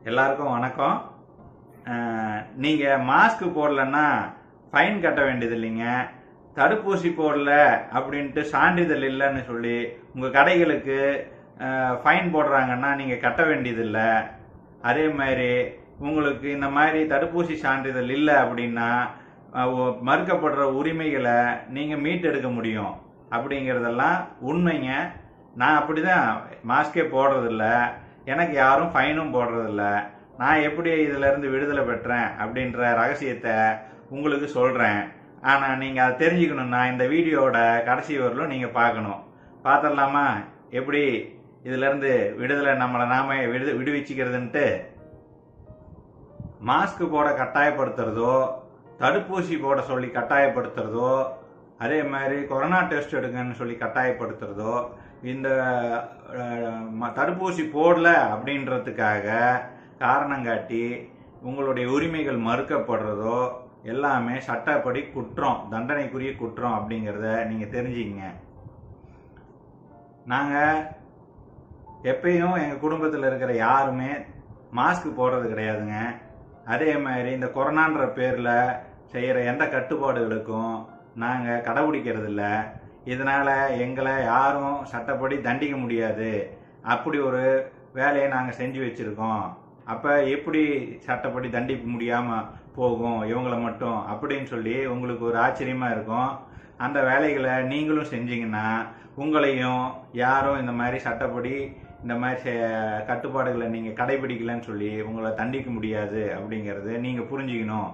எல்லாருக்கும் வணக்கம் அஹ், நீங்க மாஸ்க் போடலன்னா ஃபைன் கட்ட வேண்டியது இல்லைங்க தடுப்பூசி போடல அப்படின்ட்டு சான்றிதழ் இல்லைன்னு சொல்லி உங்க கடைகளுக்கு ஃபைன் போடுறாங்கன்னா நீங்க கட்ட வேண்டியது இல்லை அதே மாதிரி உங்களுக்கு இந்த மாதிரி தடுப்பூசி சான்றிதழ் இல்லை அப்படின்னா அஹ், ஒ- மறுக்கப்படுற உரிமைகளை நீங்க மீட்டெடுக்க முடியும் அப்படிங்கிறதெல்லாம் உண்மைங்க நான் அப்படிதான் மாஸ்கே போடுறதில்ல எனக்கு யாரும் ஃபைனும் போடுறதில்ல நான் எப்படி இதுல இருந்து விடுதலை பெற்றேன் அப்படின்ற ரகசியத்தை உங்களுக்கு சொல்றேன் ஆனா நீங்க அதை தெரிஞ்சுக்கணும்னா இந்த வீடியோவோட கடைசி வரலும் நீங்க பார்க்கணும் பார்த்துடலாமா எப்படி இதுல இருந்து விடுதலை நம்மளை நாம விடு விடுவிச்சுக்கிறதுன்ட்டு மாஸ்க் போட கட்டாயப்படுத்துறதோ தடுப்பூசி போட சொல்லி கட்டாயப்படுத்துறதோ அதே மாதிரி கொரோனா டெஸ்ட் எடுங்கன்னு சொல்லி கட்டாயப்படுத்துறதோ இந்த அஹ், ம- தடுப்பூசி போடல அப்படின்றதுக்காக காரணம் காட்டி உங்களுடைய உரிமைகள் மறுக்கப்படுறதோ எல்லாமே சட்டப்படி குற்றம் தண்டனைக்குரிய குற்றம் அப்படிங்கிறத நீங்க தெரிஞ்சுக்கங்க நாங்க எப்பயும் எங்க குடும்பத்தில் இருக்கிற யாருமே மாஸ்க் போடுறது கிடையாதுங்க அதே மாதிரி இந்த கொரோனான்ற பேர்ல செய்யற எந்த கட்டுப்பாடுகளுக்கும் நாங்க கடைபிடிக்கிறது இல்ல இதனால எங்களை யாரும் சட்டப்படி தண்டிக்க முடியாது அப்படி ஒரு வேலையை நாங்க செஞ்சு வச்சிருக்கோம் அப்ப எப்படி சட்டப்படி தண்டிக்க முடியாம போகும் இவங்களை மட்டும் அப்படின்னு சொல்லி உங்களுக்கு ஒரு ஆச்சரியமா இருக்கும் அந்த வேலைகளை நீங்களும் செஞ்சீங்கன்னா உங்களையும் யாரும் இந்த மாதிரி சட்டப்படி இந்த மாதிரி செ- கட்டுப்பாடுகளை நீங்க கடைபிடிக்கலன்னு சொல்லி உங்களை தண்டிக்க முடியாது அப்படிங்கறது நீங்க புரிஞ்சுக்கணும்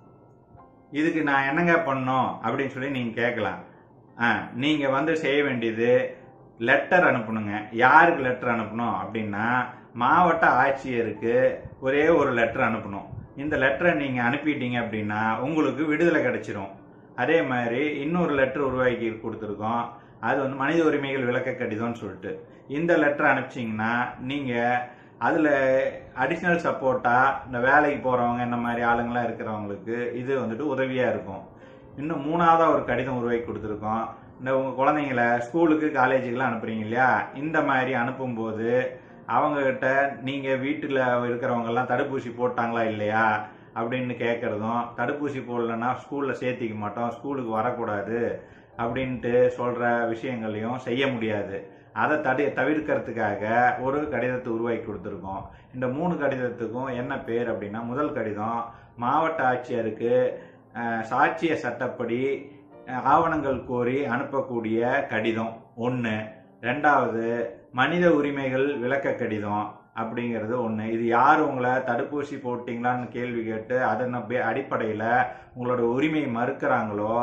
இதுக்கு நான் என்னங்க பண்ணணும் அப்படின்னு சொல்லி நீங்க கேட்கலாம் ஆ, நீங்க வந்து செய்ய வேண்டியது லெட்டர் அனுப்பணுங்க யாருக்கு லெட்டர் அனுப்பணும் அப்படின்னா மாவட்ட ஆட்சியருக்கு ஒரே ஒரு லெட்டர் அனுப்பணும் இந்த லெட்டரை நீங்க அனுப்பிட்டீங்க அப்படின்னா உங்களுக்கு விடுதலை கிடைச்சிரும் அதே மாதிரி இன்னொரு லெட்டர் உருவாக்கி கொடுத்துருக்கோம் அது வந்து மனித உரிமைகள் விளக்க கடிதம்னு சொல்லிட்டு இந்த லெட்டர் அனுப்பிச்சிங்கன்னா நீங்க அதுல அடிஷ்னல் சப்போர்ட்டா இந்த வேலைக்கு போறவங்க இந்த மாதிரி ஆளுங்களாம் இருக்கிறவங்களுக்கு இது வந்துட்டு உதவியா இருக்கும் இன்னும் மூணாவதா ஒரு கடிதம் உருவாக்கி கொடுத்துருக்கோம் இந்த உங்க குழந்தைங்கள ஸ்கூலுக்கு காலேஜுக்கெல்லாம் அனுப்புறீங்க இல்லையா இந்த மாதிரி அனுப்பும்போது அவங்க கிட்ட நீங்க வீட்டுல இருக்கிறவங்க எல்லாம் தடுப்பூசி போட்டாங்களா இல்லையா அப்படின்னு கேட்கறதும் தடுப்பூசி போடலன்னா ஸ்கூல்ல சேர்த்திக்க மாட்டோம் ஸ்கூலுக்கு வரக்கூடாது அப்படின்ட்டு சொல்ற விஷயங்களையும் செய்ய முடியாது அதை தடி தவிர்க்கிறதுக்காக ஒரு கடிதத்தை உருவாக்கி கொடுத்துருக்கோம் இந்த மூணு கடிதத்துக்கும் என்ன பேர் அப்படின்னா முதல் கடிதம் மாவட்ட ஆட்சியருக்கு அஹ், சாட்சிய சட்டப்படி அஹ், ஆவணங்கள் கோரி அனுப்பக்கூடிய கடிதம் ஒன்று ரெண்டாவது மனித உரிமைகள் விளக்க கடிதம் அப்படிங்கிறது ஒன்று இது யார் உங்களை தடுப்பூசி போட்டிங்களான்னு கேள்வி கேட்டு அதன் பே- அடிப்படையில் உங்களோட உரிமை மறுக்கிறாங்களோ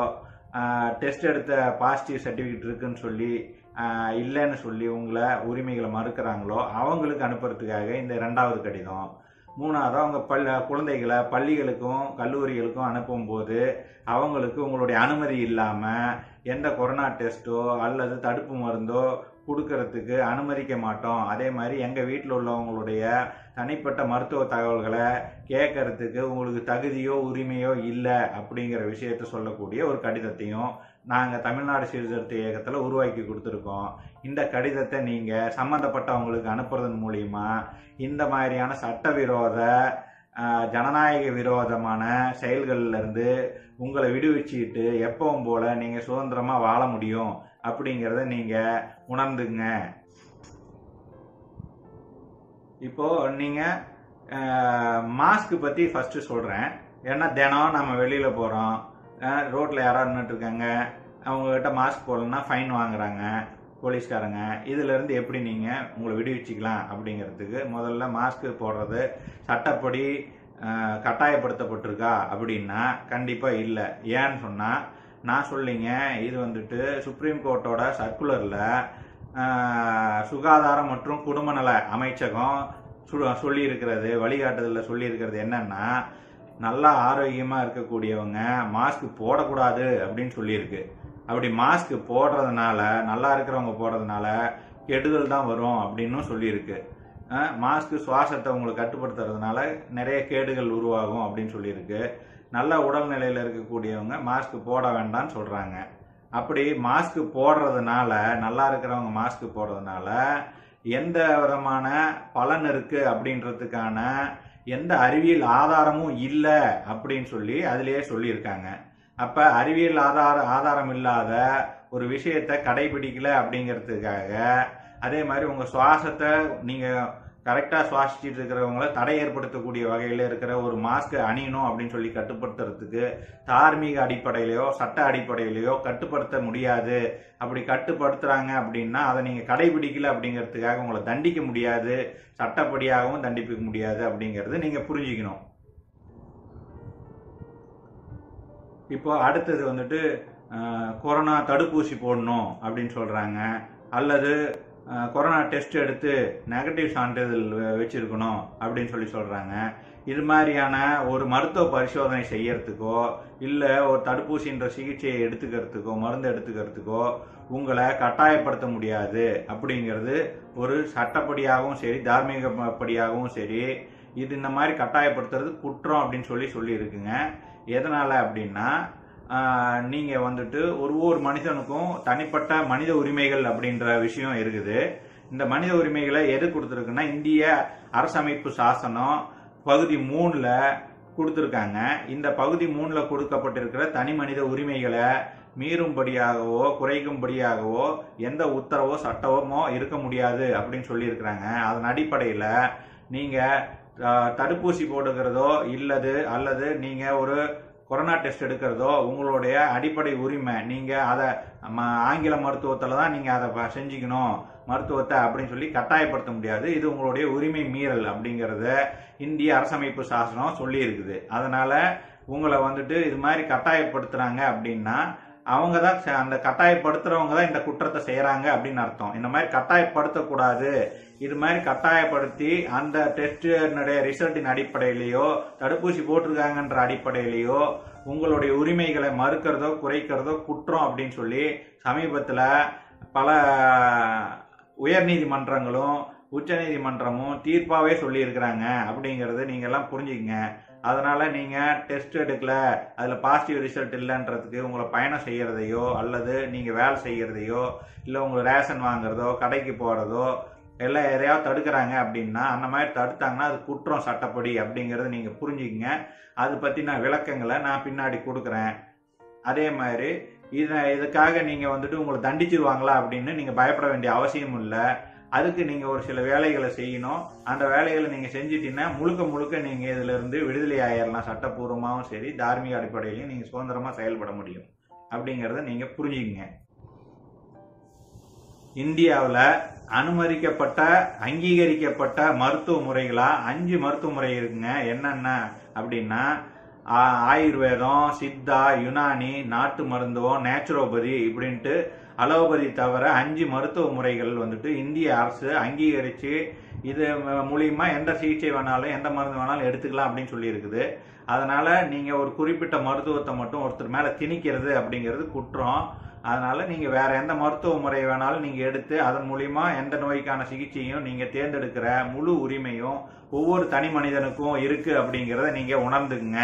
டெஸ்ட் எடுத்த பாசிட்டிவ் சர்டிஃபிகேட் இருக்குன்னு சொல்லி ஆஹ், இல்லைன்னு சொல்லி உங்களை உரிமைகளை மறுக்கிறாங்களோ அவங்களுக்கு அனுப்புறதுக்காக இந்த ரெண்டாவது கடிதம் மூணாவது அவங்க பல் குழந்தைகளை பள்ளிகளுக்கும் கல்லூரிகளுக்கும் அனுப்பும்போது அவங்களுக்கு உங்களுடைய அனுமதி இல்லாமல் எந்த கொரோனா டெஸ்ட்டோ அல்லது தடுப்பு மருந்தோ கொடுக்கறதுக்கு அனுமதிக்க மாட்டோம் அதே மாதிரி எங்கள் வீட்டில் உள்ளவங்களுடைய தனிப்பட்ட மருத்துவ தகவல்களை கேட்கறதுக்கு உங்களுக்கு தகுதியோ உரிமையோ இல்லை அப்படிங்கிற விஷயத்த சொல்லக்கூடிய ஒரு கடிதத்தையும் நாங்கள் தமிழ்நாடு சீர்திருத்த இயக்கத்தில் உருவாக்கி கொடுத்துருக்கோம் இந்த கடிதத்தை நீங்கள் சம்மந்தப்பட்டவங்களுக்கு அனுப்புறதன் மூலியமா இந்த மாதிரியான சட்டவிரோத ஆஹ், ஜனநாயக விரோதமான செயல்கள்ல இருந்து உங்களை விடுவிச்சுட்டு எப்பவும் போல நீங்கள் சுதந்திரமாக வாழ முடியும் அப்படிங்கிறத நீங்கள் உணர்ந்துங்க இப்போ நீங்க மாஸ்க் பத்தி ஃபர்ஸ்ட் சொல்றேன் ஏன்னா தினம் நம்ம வெளியில போறோம் அஹ், ரோட்ல யாராவது நின்னுட்டு இருக்காங்க அவங்க கிட்ட மாஸ்க் போடலன்னா ஃபைன் வாங்குறாங்க போலீஸ்காரங்க இதுல இருந்து எப்படி நீங்க உங்களை விடுவிச்சுக்கலாம் அப்படிங்கிறதுக்கு முதல்ல மாஸ்க் போடுறது சட்டப்படி அஹ், கட்டாயப்படுத்தப்பட்டிருக்கா அப்படின்னா கண்டிப்பா இல்லை ஏன்னு சொன்னா நான் சொல்லிங்க இது வந்துட்டு சுப்ரீம் கோர்ட்டோட சர்க்குலர்ல ஆஹ், சுகாதாரம் மற்றும் குடும்ப நல அமைச்சகம் சொல்லி இருக்கிறது வழிகாட்டுதலில் சொல்லி இருக்கிறது என்னன்னா நல்லா ஆரோக்கியமா இருக்கக்கூடியவங்க மாஸ்க் போடக்கூடாது அப்படின்னு சொல்லியிருக்கு அப்படி மாஸ்க் போடுறதுனால நல்லா இருக்கிறவங்க போடுறதுனால கெடுதல் தான் வரும் அப்படின்னும் சொல்லியிருக்கு மாஸ்க் சுவாசத்தை உங்களுக்கு கட்டுப்படுத்துறதுனால நிறைய கேடுகள் உருவாகும் அப்படின்னு சொல்லியிருக்கு நல்ல உடல்நிலையில் இருக்கக்கூடியவங்க மாஸ்க் போட வேண்டாம்னு சொல்றாங்க அப்படி மாஸ்க் போடுறதுனால நல்லா இருக்கிறவங்க மாஸ்க் போடுறதுனால எந்த விதமான பலன் இருக்கு அப்படின்றதுக்கான எந்த அறிவியல் ஆதாரமும் இல்லை அப்படின்னு சொல்லி அதிலேயே சொல்லியிருக்காங்க அப்ப அறிவியல் ஆதார ஆதாரம் இல்லாத ஒரு விஷயத்தை கடைபிடிக்கல அப்படிங்கிறதுக்காக அதே மாதிரி உங்க சுவாசத்தை நீங்க கரெக்டா சுவாசிச்சுட்டு இருக்கிறவங்கள தடை ஏற்படுத்தக்கூடிய வகையில இருக்கிற ஒரு மாஸ்க் அணியணும் அப்படின்னு சொல்லி கட்டுப்படுத்துறதுக்கு தார்மீக அடிப்படையிலையோ சட்ட அடிப்படையிலையோ கட்டுப்படுத்த முடியாது அப்படி கட்டுப்படுத்துறாங்க அப்படின்னா அதை நீங்க கடைபிடிக்கல அப்படிங்கிறதுக்காக உங்களை தண்டிக்க முடியாது சட்டப்படியாகவும் தண்டிக்க முடியாது அப்படிங்கறது நீங்க புரிஞ்சுக்கணும் இப்போ அடுத்தது வந்துட்டு அஹ், கொரோனா தடுப்பூசி போடணும் அப்படின்னு சொல்றாங்க அல்லது அஹ், கொரோனா டெஸ்ட் எடுத்து நெகட்டிவ் சான்றிதழ் வ- வச்சிருக்கணும் அப்படின்னு சொல்லி சொல்றாங்க இது மாதிரியான ஒரு மருத்துவ பரிசோதனை செய்யறதுக்கோ இல்ல ஒரு தடுப்பூசின்ற சிகிச்சையை எடுத்துக்கிறதுக்கோ மருந்து எடுத்துக்கிறதுக்கோ உங்களை கட்டாயப்படுத்த முடியாது அப்படிங்கிறது ஒரு சட்டப்படியாகவும் சரி தார்மீகப்படியாகவும் சரி இது இந்த மாதிரி கட்டாயப்படுத்துறது குற்றம் அப்படின்னு சொல்லி சொல்லி இருக்குங்க எதனால அப்படின்னா ஆஹ், நீங்க வந்துட்டு ஒரு ஒரு மனிதனுக்கும் தனிப்பட்ட மனித உரிமைகள் அப்படின்ற விஷயம் இருக்குது இந்த மனித உரிமைகளை எது கொடுத்துருக்குன்னா இந்திய அரசமைப்பு சாசனம் பகுதி மூணுல கொடுத்துருக்காங்க இந்த பகுதி மூணுல கொடுக்கப்பட்டிருக்கிற தனி மனித உரிமைகளை மீறும்படியாகவோ குறைக்கும்படியாகவோ எந்த உத்தரவோ சட்டமோ இருக்க முடியாது அப்படின்னு சொல்லியிருக்கிறாங்க அதன் அடிப்படையில் நீங்க அஹ், தடுப்பூசி போடுகிறதோ இல்லது அல்லது நீங்க ஒரு கொரோனா டெஸ்ட் எடுக்கிறதோ உங்களுடைய அடிப்படை உரிமை நீங்க அதை ஆங்கில மருத்துவத்துல தான் நீங்க அதை ப- செஞ்சுக்கணும் மருத்துவத்தை அப்படின்னு சொல்லி கட்டாயப்படுத்த முடியாது இது உங்களுடைய உரிமை மீறல் அப்படிங்கறத இந்திய அரசமைப்பு சாசனம் சொல்லி இருக்குது அதனால உங்களை வந்துட்டு இது மாதிரி கட்டாயப்படுத்துறாங்க அப்படின்னா அவங்க தான் ச- அந்த கட்டாயப்படுத்துறவங்க தான் இந்த குற்றத்தை செய்யறாங்க அப்படின்னு அர்த்தம் இந்த மாதிரி கட்டாயப்படுத்தக்கூடாது இது மாதிரி கட்டாயப்படுத்தி அந்த டெஸ்டினுடைய ரிசல்ட்டின் அடிப்படையிலேயோ தடுப்பூசி போட்டிருக்காங்கன்ற அடிப்படையிலேயோ உங்களுடைய உரிமைகளை மறுக்கிறதோ குறைக்கிறதோ குற்றம் அப்படின்னு சொல்லி சமீபத்தில் பல உயர்நீதிமன்றங்களும் உச்சநீதிமன்றமும் தீர்ப்பாவே சொல்லி இருக்கிறாங்க அப்படிங்கறது நீங்க எல்லாம் புரிஞ்சுக்கங்க அதனால நீங்க டெஸ்ட் எடுக்கல அதுல பாசிட்டிவ் ரிசல்ட் இல்லைன்றதுக்கு உங்களை பயணம் செய்யறதையோ அல்லது நீங்க வேலை செய்யறதையோ இல்ல உங்க ரேஷன் வாங்குறதோ கடைக்கு போறதோ எல்லாம் எதையாவது தடுக்கிறாங்க அப்படின்னா அந்த மாதிரி தடுத்தாங்கன்னா அது குற்றம் சட்டப்படி அப்படிங்கறத நீங்க புரிஞ்சுக்கங்க அது பத்தின விளக்கங்களை நான் பின்னாடி கொடுக்குறேன் அதே மாதிரி இத இதுக்காக நீங்க வந்துட்டு உங்களை தண்டிச்சிருவாங்களா அப்படின்னு நீங்க பயப்பட வேண்டிய அவசியம் இல்லை அதுக்கு நீங்க ஒரு சில வேலைகளை செய்யணும் அந்த வேலைகளை நீங்க செஞ்சிட்டீங்கன்னா முழுக்க முழுக்க நீங்க இதுல இருந்து விடுதலை ஆயிரலாம் சட்டப்பூர்வமாகவும் சரி தார்மீக அடிப்படையிலையும் நீங்க சுதந்திரமா செயல்பட முடியும் அப்படிங்கறத நீங்க புரிஞ்சுக்கங்க இந்தியாவில் அனுமதிக்கப்பட்ட அங்கீகரிக்கப்பட்ட மருத்துவ முறைகளா அஞ்சு மருத்துவ முறை இருக்குங்க என்னென்ன அப்படின்னா ஆ- ஆயுர்வேதம் சித்தா யுனானி நாட்டு மருத்துவம் நேச்சுரோபதி இப்படின்ட்டு அலோபதி தவிர அஞ்சு மருத்துவ முறைகள் வந்துட்டு இந்திய அரசு அங்கீகரிச்சு இது ம- மூலியமா எந்த சிகிச்சை வேணாலும் எந்த மருந்து வேணாலும் எடுத்துக்கலாம் அப்படின்னு சொல்லி இருக்குது அதனால நீங்க ஒரு குறிப்பிட்ட மருத்துவத்தை மட்டும் ஒருத்தர் மேல திணிக்கிறது அப்படிங்கிறது குற்றம் அதனால நீங்க வேற எந்த மருத்துவ முறை வேணாலும் நீங்க எடுத்து அதன் மூலியமா எந்த நோய்க்கான சிகிச்சையும் நீங்க தேர்ந்தெடுக்கிற முழு உரிமையும் ஒவ்வொரு தனி மனிதனுக்கும் இருக்கு அப்படிங்கறத நீங்க உணர்ந்துக்குங்க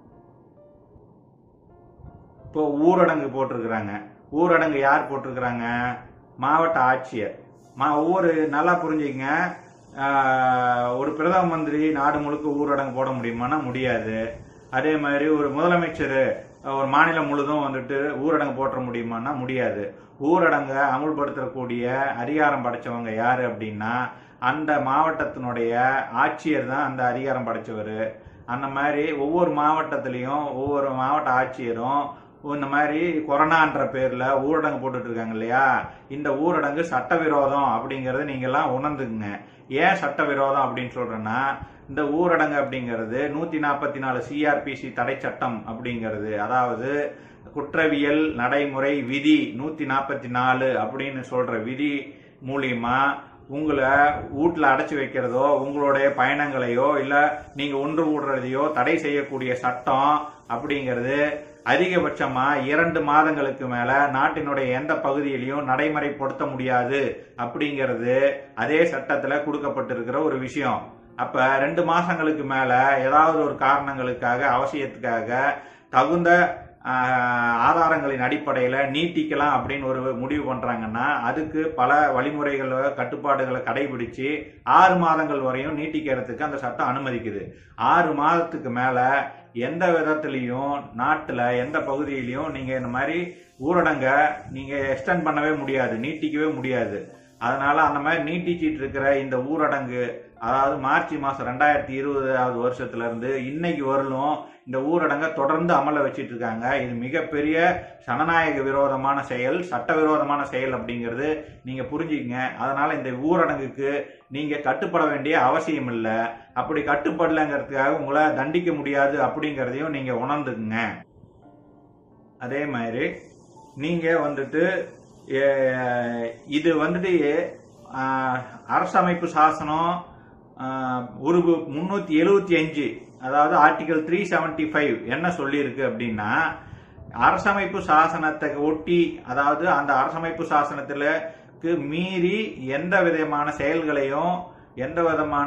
இப்போ ஊரடங்கு போட்டிருக்கிறாங்க ஊரடங்கு யார் போட்டிருக்கிறாங்க மாவட்ட ஆட்சியர் மா ஒவ்வொரு நல்லா புரிஞ்சுக்கங்க ஆஹ், ஒரு பிரதம மந்திரி நாடு முழுக்க ஊரடங்கு போட முடியுமானா முடியாது அதே மாதிரி ஒரு முதலமைச்சர் ஒரு மாநிலம் முழுதும் வந்துட்டு ஊரடங்கு போட்ட முடியுமானா முடியாது ஊரடங்கை அமுல்படுத்தக்கூடிய அதிகாரம் படைச்சவங்க யாரு அப்படின்னா அந்த மாவட்டத்தினுடைய ஆட்சியர் தான் அந்த அதிகாரம் படைச்சவர் அந்த மாதிரி ஒவ்வொரு மாவட்டத்திலையும் ஒவ்வொரு மாவட்ட ஆட்சியரும் இந்த மாதிரி கொரோனான்ற பேர்ல ஊரடங்கு போட்டுட்டு இருக்காங்க இல்லையா இந்த ஊரடங்கு சட்டவிரோதம் அப்படிங்கறத நீங்க எல்லாம் உணர்ந்துக்குங்க ஏன் சட்டவிரோதம் அப்படின்னு சொல்றேன்னா இந்த ஊரடங்கு அப்படிங்கிறது நூத்தி நாற்பத்தி நாலு சிஆர்பிசி தடை சட்டம் அப்படிங்கிறது அதாவது குற்றவியல் நடைமுறை விதி நூத்தி நாற்பத்தி நாலு அப்படின்னு சொல்ற விதி மூலியமா உங்களை வீட்டுல அடைச்சு வைக்கிறதோ உங்களுடைய பயணங்களையோ இல்ல நீங்க ஒன்று கூடுறதையோ தடை செய்யக்கூடிய சட்டம் அப்படிங்கிறது அதிகபட்சமா இரண்டு மாதங்களுக்கு மேல நாட்டினுடைய எந்த பகுதியிலையும் நடைமுறைப்படுத்த முடியாது அப்படிங்கிறது அதே சட்டத்துல கொடுக்கப்பட்டிருக்கிற ஒரு விஷயம் அப்ப ரெண்டு மாசங்களுக்கு மேல ஏதாவது ஒரு காரணங்களுக்காக அவசியத்துக்காக தகுந்த ஆஹ், ஆதாரங்களின் அடிப்படையில் நீட்டிக்கலாம் அப்படின்னு ஒரு முடிவு பண்றாங்கன்னா அதுக்கு பல வழிமுறைகளை கட்டுப்பாடுகளை கடைபிடிச்சு ஆறு மாதங்கள் வரையும் நீட்டிக்கிறதுக்கு அந்த சட்டம் அனுமதிக்குது ஆறு மாதத்துக்கு மேல எந்த விதத்திலையும் நாட்டுல எந்த பகுதியிலையும் நீங்க இந்த மாதிரி ஊரடங்க நீங்க எக்ஸ்டெண்ட் பண்ணவே முடியாது நீட்டிக்கவே முடியாது அதனால அந்த மாதிரி நீட்டிச்சிட்டு இருக்கிற இந்த ஊரடங்கு அதாவது மார்ச் மாசம் ரெண்டாயிரத்தி இருபதாவது வருஷத்துல இருந்து இன்னைக்கு வரலும் இந்த ஊரடங்கை தொடர்ந்து அமல வச்சிட்டு இருக்காங்க இது மிகப்பெரிய ஜனநாயக விரோதமான செயல் சட்டவிரோதமான செயல் அப்படிங்கிறது நீங்க புரிஞ்சுக்கங்க அதனால இந்த ஊரடங்குக்கு நீங்க கட்டுப்பட வேண்டிய அவசியம் இல்லை அப்படி கட்டுப்படலைங்கிறதுக்காக உங்களை தண்டிக்க முடியாது அப்படிங்கிறதையும் நீங்க உணர்ந்துக்குங்க அதே மாதிரி நீங்க வந்துட்டு அஹ், இது வந்துட்டு அஹ், அரசமைப்பு சாசனம் அஹ், ஒரு முன்னூத்தி எழுவத்தி அஞ்சு அதாவது ஆர்டிகல் த்ரீ செவன்டி ஃபைவ் என்ன சொல்லியிருக்கு அப்படின்னா அரசமைப்பு சாசனத்தை ஒட்டி அதாவது அந்த அரசமைப்பு சாசனத்திற்கு மீறி எந்த விதமான செயல்களையும் எந்த விதமான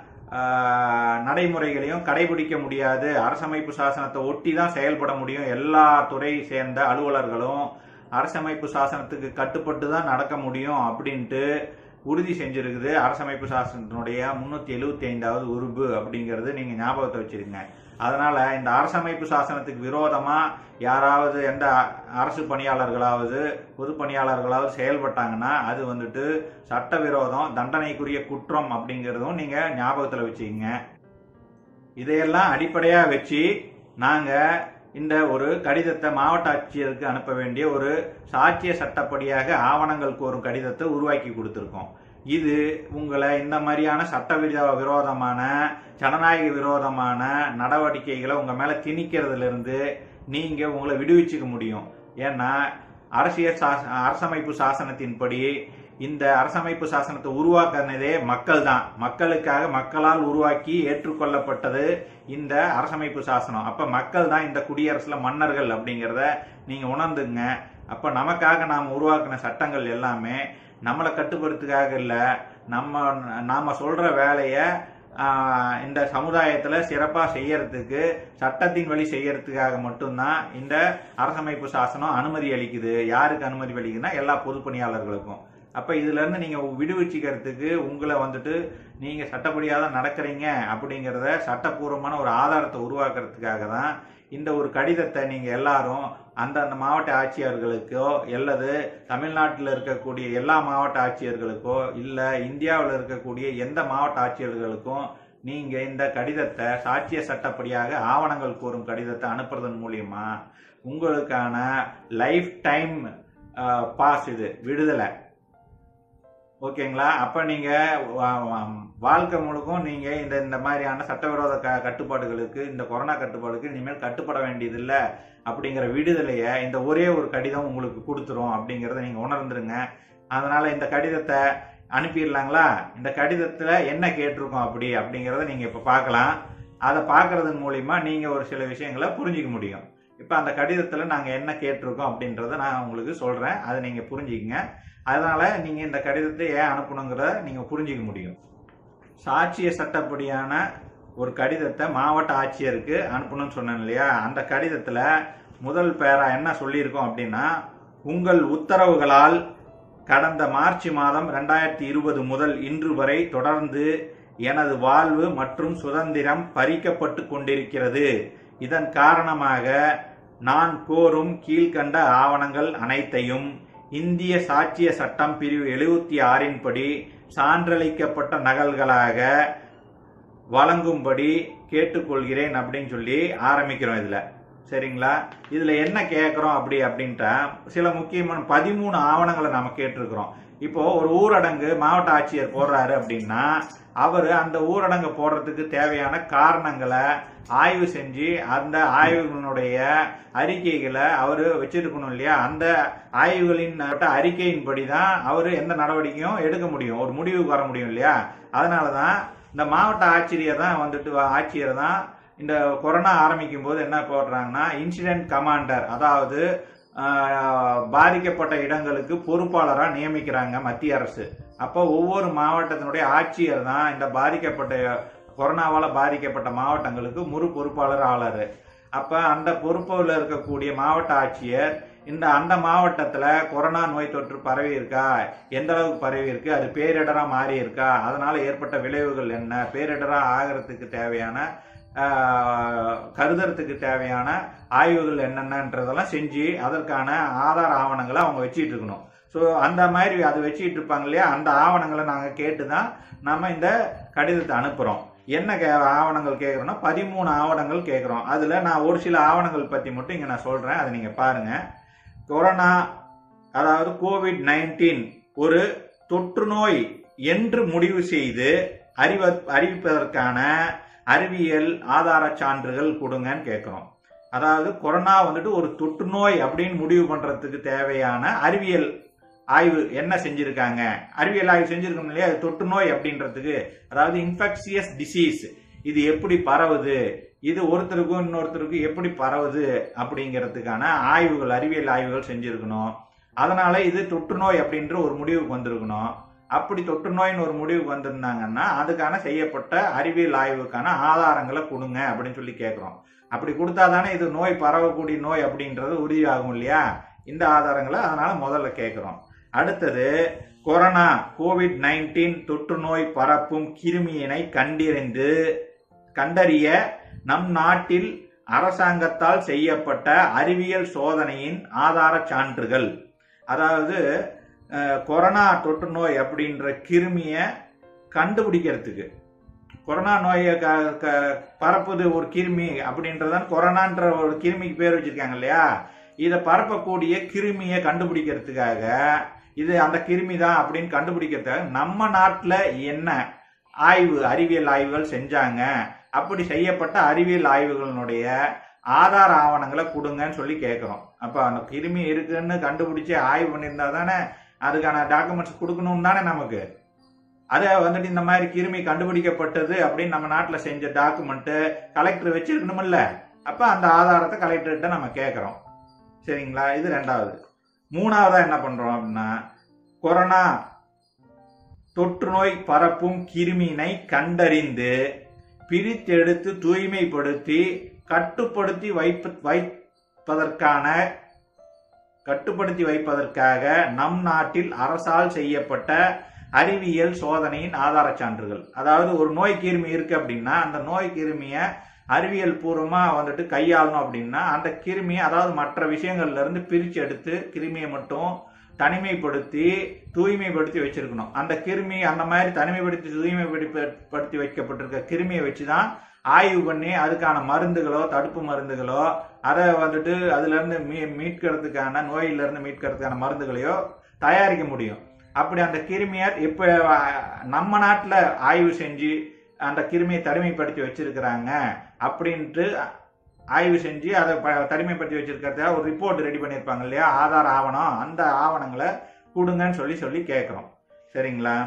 ஆஹ், நடைமுறைகளையும் கடைபிடிக்க முடியாது அரசமைப்பு சாசனத்தை ஒட்டி தான் செயல்பட முடியும் எல்லா துறை சேர்ந்த அலுவலர்களும் அரசமைப்பு சாசனத்துக்கு கட்டுப்பட்டு தான் நடக்க முடியும் அப்படின்ட்டு உறுதி செஞ்சிருக்குது அரசமைப்பு சாசனத்தினுடைய முன்னூத்தி எழுபத்தி ஐந்தாவது உறுப்பு அப்படிங்கிறது நீங்க ஞாபகத்தை வச்சிருங்க அதனால இந்த அரசமைப்பு சாசனத்துக்கு விரோதமா யாராவது எந்த அ- அரசு பணியாளர்களாவது பொது பணியாளர்களாவது செயல்பட்டாங்கன்னா அது வந்துட்டு சட்டவிரோதம் தண்டனைக்குரிய குற்றம் அப்படிங்கிறதும் நீங்க ஞாபகத்துல வச்சுக்கங்க இதையெல்லாம் அடிப்படையா வச்சு நாங்க இந்த ஒரு கடிதத்தை மாவட்ட ஆட்சியருக்கு அனுப்ப வேண்டிய ஒரு சாட்சிய சட்டப்படியாக ஆவணங்கள் கோரும் கடிதத்தை உருவாக்கி கொடுத்துருக்கோம் இது உங்களை இந்த மாதிரியான சட்டவிரோ விரோதமான ஜனநாயக விரோதமான நடவடிக்கைகளை உங்க மேல திணிக்கிறதுல இருந்து நீங்க உங்களை விடுவிச்சுக்க முடியும் ஏன்னா அரசியல் சாச அரசமைப்பு சாசனத்தின்படி இந்த அரசமைப்பு சாசனத்தை உருவாக்குனதே மக்கள் தான் மக்களுக்காக மக்களால் உருவாக்கி ஏற்றுக்கொள்ளப்பட்டது இந்த அரசமைப்பு சாசனம் அப்ப மக்கள் தான் இந்த குடியரசுல மன்னர்கள் அப்படிங்கிறத நீங்க உணர்ந்துங்க அப்ப நமக்காக நாம் உருவாக்கின சட்டங்கள் எல்லாமே நம்மளை கட்டுப்படுத்துக்காக இல்ல நம்ம நாம சொல்ற வேலைய ஆஹ், இந்த சமுதாயத்துல சிறப்பா செய்யறதுக்கு சட்டத்தின் வழி செய்யறதுக்காக மட்டும்தான் இந்த அரசமைப்பு சாசனம் அனுமதி அளிக்குது யாருக்கு அனுமதி அளிக்குதுன்னா எல்லா பொதுப்பணியாளர்களுக்கும் அப்ப இதுல இருந்து நீங்க விடுவிச்சுக்கிறதுக்கு உங்களை வந்துட்டு நீங்க சட்டப்படியாக தான் நடக்கிறீங்க அப்படிங்கிறத சட்டப்பூர்வமான ஒரு ஆதாரத்தை உருவாக்குறதுக்காக தான் இந்த ஒரு கடிதத்தை நீங்க எல்லாரும் அந்தந்த மாவட்ட ஆட்சியர்களுக்கோ அல்லது தமிழ்நாட்டில் இருக்கக்கூடிய எல்லா மாவட்ட ஆட்சியர்களுக்கோ இல்ல இந்தியாவில் இருக்கக்கூடிய எந்த மாவட்ட ஆட்சியர்களுக்கும் நீங்க இந்த கடிதத்தை சாட்சிய சட்டப்படியாக ஆவணங்கள் கோரும் கடிதத்தை அனுப்புறதன் மூலியமா உங்களுக்கான லைஃப் டைம் பாஸ் இது விடுதலை ஓகேங்களா அப்ப நீங்க வா- வா- வாழ்க்கை முழுக்கும் நீங்க இந்த இந்த மாதிரியான சட்டவிரோத க கட்டுப்பாடுகளுக்கு இந்த கொரோனா கட்டுப்பாடுக்கு இனிமேல் கட்டுப்பட வேண்டியதில்லை அப்படிங்கிற விடுதலையை இந்த ஒரே ஒரு கடிதம் உங்களுக்கு கொடுத்துரும் அப்படிங்கறத நீங்க உணர்ந்துருங்க அதனால இந்த கடிதத்தை அனுப்பிடலாங்களா இந்த கடிதத்துல என்ன கேட்டிருக்கோம் அப்படி அப்படிங்கறத நீங்க இப்ப பார்க்கலாம் அதை பார்க்கறதன் மூலியமா நீங்க ஒரு சில விஷயங்களை புரிஞ்சுக்க முடியும் இப்ப அந்த கடிதத்துல நாங்க என்ன கேட்டிருக்கோம் அப்படின்றத நான் உங்களுக்கு சொல்றேன் அதை நீங்க புரிஞ்சுக்கங்க அதனால நீங்க இந்த கடிதத்தை ஏன் அனுப்பணுங்கிறத நீங்க புரிஞ்சுக்க முடியும் சாட்சிய சட்டப்படியான ஒரு கடிதத்தை மாவட்ட ஆட்சியருக்கு அனுப்பணும்னு சொன்னேன் இல்லையா அந்த கடிதத்துல முதல் பேரா என்ன சொல்லியிருக்கோம் அப்படின்னா உங்கள் உத்தரவுகளால் கடந்த மார்ச் மாதம் ரெண்டாயிரத்தி இருபது முதல் இன்று வரை தொடர்ந்து எனது வாழ்வு மற்றும் சுதந்திரம் பறிக்கப்பட்டு கொண்டிருக்கிறது இதன் காரணமாக நான் கோரும் கீழ்கண்ட ஆவணங்கள் அனைத்தையும் இந்திய சாட்சிய சட்டம் பிரிவு எழுபத்தி ஆறின் படி சான்றளிக்கப்பட்ட நகல்களாக வழங்கும்படி கேட்டுக்கொள்கிறேன் அப்படின்னு சொல்லி ஆரம்பிக்கிறோம் இதுல சரிங்களா இதுல என்ன கேட்கிறோம் அப்படி அப்படின்ட்டா சில முக்கியமான பதிமூணு ஆவணங்களை நாம கேட்டிருக்கிறோம் இப்போ ஒரு ஊரடங்கு மாவட்ட ஆட்சியர் போடுறாரு அப்படின்னா அவர் அந்த ஊரடங்கு போடுறதுக்கு தேவையான காரணங்களை ஆய்வு செஞ்சு அந்த ஆய்வுகளுடைய அறிக்கைகளை அவர் வச்சிருக்கணும் இல்லையா அந்த ஆய்வுகளின் அறிக்கையின்படி தான் அவர் எந்த நடவடிக்கையும் எடுக்க முடியும் ஒரு முடிவுக்கு வர முடியும் இல்லையா அதனால தான் இந்த மாவட்ட ஆட்சியர் தான் வந்துட்டு ஆட்சியர் தான் இந்த கொரோனா ஆரம்பிக்கும் போது என்ன போடுறாங்கன்னா இன்சிடென்ட் கமாண்டர் அதாவது ஆஹ், பாதிக்கப்பட்ட இடங்களுக்கு பொறுப்பாளராக நியமிக்கிறாங்க மத்திய அரசு அப்போ ஒவ்வொரு மாவட்டத்தினுடைய ஆட்சியர் தான் இந்த பாதிக்கப்பட்ட கொரோனாவால பாதிக்கப்பட்ட மாவட்டங்களுக்கு முழு பொறுப்பாளர் ஆளாரு அப்ப அந்த பொறுப்பில் இருக்கக்கூடிய மாவட்ட ஆட்சியர் இந்த அந்த மாவட்டத்துல கொரோனா நோய் தொற்று பரவி இருக்கா எந்த அளவுக்கு பரவி இருக்கு அது பேரிடரா மாறி இருக்கா அதனால ஏற்பட்ட விளைவுகள் என்ன பேரிடரா ஆகிறதுக்கு தேவையான ஆஹ், கருதுறதுக்கு தேவையான ஆய்வுகள் என்னென்னன்றதெல்லாம் செஞ்சு அதற்கான ஆதார ஆவணங்களை அவங்க வச்சிட்டு இருக்கணும் ஸோ அந்த மாதிரி அது வச்சிட்டு இருப்பாங்க இல்லையா அந்த ஆவணங்களை நாங்கள் கேட்டு தான் நம்ம இந்த கடிதத்தை அனுப்புகிறோம் என்ன கே ஆவணங்கள் கேட்குறோம்னா பதிமூணு ஆவணங்கள் கேட்குறோம் அதில் நான் ஒரு சில ஆவணங்கள் பற்றி மட்டும் இங்கே நான் சொல்கிறேன் அதை நீங்கள் பாருங்கள் கொரோனா அதாவது கோவிட் நைன்டீன் ஒரு தொற்று நோய் என்று முடிவு செய்து அறிவ அறிவிப்பதற்கான அறிவியல் ஆதார சான்றுகள் கொடுங்கன்னு கேட்குறோம் அதாவது கொரோனா வந்துட்டு ஒரு தொற்று நோய் அப்படின்னு முடிவு பண்றதுக்கு தேவையான அறிவியல் ஆய்வு என்ன செஞ்சிருக்காங்க அறிவியல் ஆய்வு செஞ்சிருக்கோம் இல்லையா அது தொற்று நோய் அப்படின்றதுக்கு அதாவது இன்ஃபெக்சியஸ் டிசீஸ் இது எப்படி பரவுது இது ஒருத்தருக்கும் இன்னொருத்தருக்கும் எப்படி பரவுது அப்படிங்கிறதுக்கான ஆய்வுகள் அறிவியல் ஆய்வுகள் செஞ்சிருக்கணும் அதனால இது தொற்று நோய் அப்படின்ற ஒரு முடிவுக்கு வந்திருக்கணும் அப்படி தொற்று நோயின்னு ஒரு முடிவுக்கு வந்திருந்தாங்கன்னா அதுக்கான செய்யப்பட்ட அறிவியல் ஆய்வுக்கான ஆதாரங்களை கொடுங்க அப்படின்னு சொல்லி கேட்குறோம் அப்படி கொடுத்தா தானே இது நோய் பரவக்கூடிய நோய் அப்படின்றது உறுதியாகும் இல்லையா இந்த ஆதாரங்களை அதனால முதல்ல கேட்குறோம் அடுத்தது கொரோனா கோவிட் நைன்டீன் தொற்று நோய் பரப்பும் கிருமியினை கண்டறிந்து கண்டறிய நம் நாட்டில் அரசாங்கத்தால் செய்யப்பட்ட அறிவியல் சோதனையின் ஆதார சான்றுகள் அதாவது அஹ், கொரோனா தொற்று நோய் அப்படின்ற கிருமியை கண்டுபிடிக்கிறதுக்கு கொரோனா நோயை க க- பரப்புது ஒரு கிருமி அப்படின்றதான் கொரோனான்ற ஒரு கிருமிக்கு பேர் வச்சிருக்காங்க இல்லையா இதை பரப்பக்கூடிய கிருமியை கண்டுபிடிக்கிறதுக்காக இது அந்த கிருமி தான் அப்படின்னு கண்டுபிடிக்கிறதுக்காக நம்ம நாட்டில் என்ன ஆய்வு அறிவியல் ஆய்வுகள் செஞ்சாங்க அப்படி செய்யப்பட்ட அறிவியல் ஆய்வுகளினுடைய ஆதார ஆவணங்களை கொடுங்கன்னு சொல்லி கேட்குறோம் அப்போ அந்த கிருமி இருக்குன்னு கண்டுபிடிச்சு ஆய்வு பண்ணியிருந்தா தானே அதுக்கான டாக்குமெண்ட்ஸ் கொடுக்கணும் தானே நமக்கு அதை வந்துட்டு இந்த மாதிரி கிருமி கண்டுபிடிக்கப்பட்டது அப்படின்னு நம்ம நாட்டில் செஞ்ச டாக்குமெண்ட்டு கலெக்டர் வச்சிருக்கணுமில்ல அப்போ அந்த ஆதாரத்தை கலெக்டர்கிட்ட நம்ம கேட்குறோம் சரிங்களா இது ரெண்டாவது மூணாவதா என்ன பண்றோம் அப்படின்னா கொரோனா தொற்று நோய் பரப்பும் கிருமியினை கண்டறிந்து பிரித்தெடுத்து தூய்மைப்படுத்தி கட்டுப்படுத்தி வைப்பு வைப்பதற்கான கட்டுப்படுத்தி வைப்பதற்காக நம் நாட்டில் அரசால் செய்யப்பட்ட அறிவியல் சோதனையின் ஆதார சான்றுகள் அதாவது ஒரு நோய் கிருமி இருக்கு அப்படின்னா அந்த நோய் கிருமியை அறிவியல் பூர்வமா வந்துட்டு கையாளணும் அப்படின்னா அந்த கிருமியை அதாவது மற்ற விஷயங்கள்ல இருந்து பிரிச்சு எடுத்து கிருமியை மட்டும் தனிமைப்படுத்தி தூய்மைப்படுத்தி வச்சிருக்கணும் அந்த கிருமி அந்த மாதிரி தனிமைப்படுத்தி தூய்மைப்படுத்தி வைக்கப்பட்டிருக்க கிருமியை வச்சு தான் ஆய்வு பண்ணி அதுக்கான மருந்துகளோ தடுப்பு மருந்துகளோ அதை வந்துட்டு அதுல இருந்து மீ மீட்கிறதுக்கான நோயில இருந்து மீட்கிறதுக்கான மருந்துகளையோ தயாரிக்க முடியும் அப்படி அந்த கிருமியை இப்ப அஹ், நம்ம நாட்டில் ஆய்வு செஞ்சு அந்த கிருமியை தனிமைப்படுத்தி வச்சிருக்கிறாங்க அப்படின்ட்டு ஆய்வு செஞ்சு அதை ப- தனிமைப்படுத்தி வச்சிருக்கிறத ஒரு ரிப்போர்ட் ரெடி பண்ணியிருப்பாங்க இல்லையா ஆதார ஆவணம் அந்த ஆவணங்களை கொடுங்கன்னு சொல்லி சொல்லி கேட்குறோம் சரிங்களா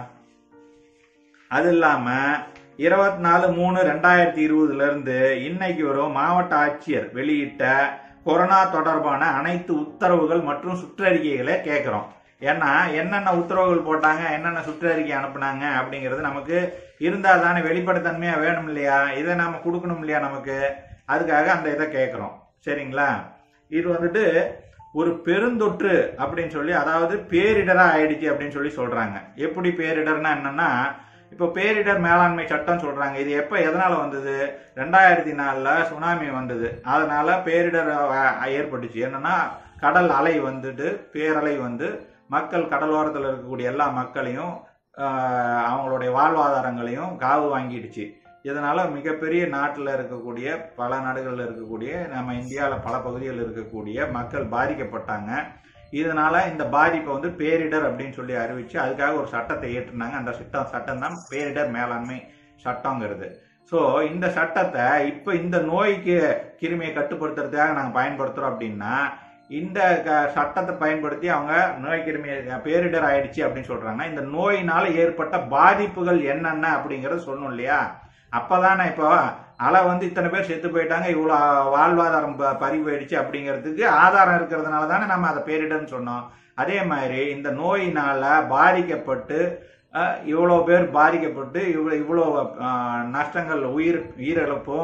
அது இல்லாம இருபத்தி நாலு மூணு ரெண்டாயிரத்தி இருபதுல இருந்து இன்னைக்கு வரும் மாவட்ட ஆட்சியர் வெளியிட்ட கொரோனா தொடர்பான அனைத்து உத்தரவுகள் மற்றும் சுற்றறிக்கைகளை கேட்குறோம் ஏன்னா என்னென்ன உத்தரவுகள் போட்டாங்க என்னென்ன சுற்றறிக்கை அனுப்புனாங்க அப்படிங்கிறது நமக்கு இருந்தா தானே வெளிப்படைத்தன்மையா வேணும் இல்லையா இதை நாம கொடுக்கணும் இல்லையா நமக்கு அதுக்காக அந்த இதை கேட்குறோம் சரிங்களா இது வந்துட்டு ஒரு பெருந்தொற்று அப்படின்னு சொல்லி அதாவது பேரிடரா ஆயிடுச்சு அப்படின்னு சொல்லி சொல்றாங்க எப்படி பேரிடர்னா என்னன்னா இப்போ பேரிடர் மேலாண்மை சட்டம் சொல்றாங்க இது எப்ப எதனால வந்தது ரெண்டாயிரத்தி நாலுல சுனாமி வந்தது அதனால பேரிடர் அஹ், ஏற்பட்டுச்சு என்னன்னா கடல் அலை வந்துட்டு பேரலை வந்து மக்கள் கடலோரத்தில் இருக்கக்கூடிய எல்லா மக்களையும் ஆஹ், அவங்களுடைய வாழ்வாதாரங்களையும் காவு வாங்கிடுச்சு இதனால மிகப்பெரிய நாட்டில் இருக்கக்கூடிய பல நாடுகளில் இருக்கக்கூடிய நம்ம இந்தியாவில் பல பகுதிகளில் இருக்கக்கூடிய மக்கள் பாதிக்கப்பட்டாங்க இதனால இந்த பாதிப்பை வந்து பேரிடர் அப்படின்னு சொல்லி அறிவிச்சு அதுக்காக ஒரு சட்டத்தை ஏற்றுனாங்க அந்த சட்டம் சட்டம் தான் பேரிடர் மேலாண்மை சட்டங்கிறது ஸோ இந்த சட்டத்தை இப்போ இந்த நோய்க்கு கிருமியை கட்டுப்படுத்துறதுக்காக நாங்கள் பயன்படுத்துகிறோம் அப்படின்னா இந்த க- சட்டத்தை பயன்படுத்தி அவங்க நோய் கிருமி பேரிடர் ஆயிடுச்சு அப்படின்னு சொல்றாங்கன்னா இந்த நோயினால ஏற்பட்ட பாதிப்புகள் என்னென்ன அப்படிங்கறத சொல்லணும் இல்லையா அப்பதானே இப்போ அலை வந்து இத்தனை பேர் செத்து போயிட்டாங்க இவ்வளோ வாழ்வாதாரம் ப- பறி போயிடுச்சு அப்படிங்கிறதுக்கு ஆதாரம் இருக்கிறதுனால தானே நம்ம அதை பேரிடர்னு சொன்னோம் அதே மாதிரி இந்த நோயினால பாதிக்கப்பட்டு அஹ், இவ்வளோ பேர் பாதிக்கப்பட்டு இவ்வளோ இவ்வளோ அஹ், நஷ்டங்கள் உயிர் உயிரிழப்பும்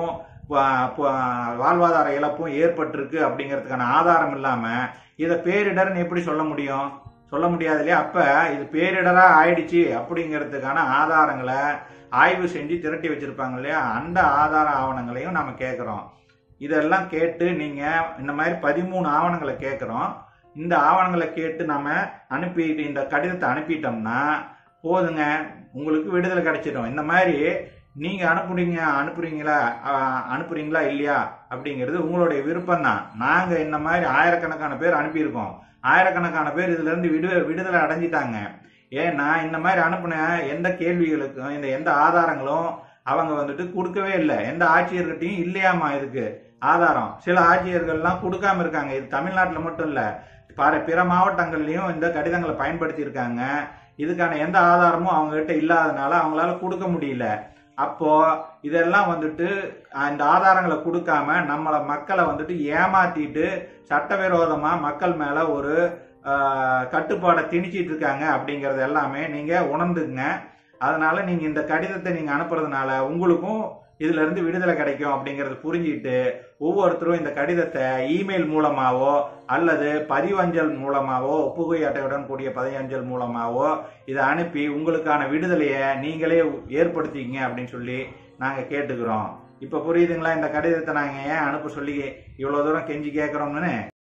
ப- ப- வாழ்வாதார இழப்பும் ஏற்பட்டிருக்கு அப்படிங்கிறதுக்கான ஆதாரம் இல்லாம இதை பேரிடர்னு எப்படி சொல்ல முடியும் சொல்ல முடியாது இல்லையா அப்ப இது பேரிடரா ஆயிடுச்சு அப்படிங்கிறதுக்கான ஆதாரங்களை ஆய்வு செஞ்சு திரட்டி வச்சிருப்பாங்க இல்லையா அந்த ஆதார ஆவணங்களையும் நாம கேட்குறோம் இதெல்லாம் கேட்டு நீங்க இந்த மாதிரி பதிமூணு ஆவணங்களை கேட்குறோம் இந்த ஆவணங்களை கேட்டு நாம அனுப்பிட்டு இந்த கடிதத்தை அனுப்பிட்டோம்னா போதுங்க உங்களுக்கு விடுதலை கிடைச்சிடும் இந்த மாதிரி நீங்க அனுப்புறீங்க அனுப்புறீங்களா அஹ், அனுப்புறீங்களா இல்லையா அப்படிங்கிறது உங்களுடைய விருப்பம் தான் நாங்க இந்த மாதிரி ஆயிரக்கணக்கான பேர் அனுப்பியிருக்கோம் ஆயிரக்கணக்கான பேர் இதுல இருந்து விடு விடுதலை அடைஞ்சிட்டாங்க ஏன்னா இந்த மாதிரி அனுப்புன எந்த கேள்விகளுக்கும் இந்த எந்த ஆதாரங்களும் அவங்க வந்துட்டு கொடுக்கவே இல்லை எந்த ஆட்சியர்கிட்டையும் இல்லையாமா இதுக்கு ஆதாரம் சில ஆட்சியர்கள்லாம் கொடுக்காம இருக்காங்க இது தமிழ்நாட்டில் மட்டும் இல்ல பாரு பிற மாவட்டங்கள்லயும் இந்த கடிதங்களை பயன்படுத்தி இருக்காங்க இதுக்கான எந்த ஆதாரமும் அவங்க கிட்ட இல்லாதனால அவங்களால கொடுக்க முடியல அப்போ இதெல்லாம் வந்துட்டு அஹ், இந்த ஆதாரங்களை கொடுக்காம நம்மள மக்களை வந்துட்டு ஏமாத்திட்டு சட்டவிரோதமா மக்கள் மேல ஒரு ஆஹ், கட்டுப்பாடை திணிச்சிட்டு இருக்காங்க அப்படிங்கறது எல்லாமே நீங்க உணர்ந்துங்க அதனால நீங்க இந்த கடிதத்தை நீங்க அனுப்புறதுனால உங்களுக்கும் இதுல இருந்து விடுதலை கிடைக்கும் அப்படிங்கறது புரிஞ்சுக்கிட்டு ஒவ்வொருத்தரும் இந்த கடிதத்தை இமெயில் மூலமாவோ அல்லது பதிவஞ்சல் மூலமாவோ ஒப்புகை அட்டையுடன் கூடிய பதிவஞ்சல் மூலமாவோ இதை அனுப்பி உங்களுக்கான விடுதலையை நீங்களே ஏற்படுத்திக்கங்க அப்படின்னு சொல்லி நாங்க கேட்டுக்கிறோம் இப்ப புரியுதுங்களா இந்த கடிதத்தை நாங்க ஏன் அனுப்ப சொல்லி இவ்வளவு தூரம் கெஞ்சி கேட்கறோம்னு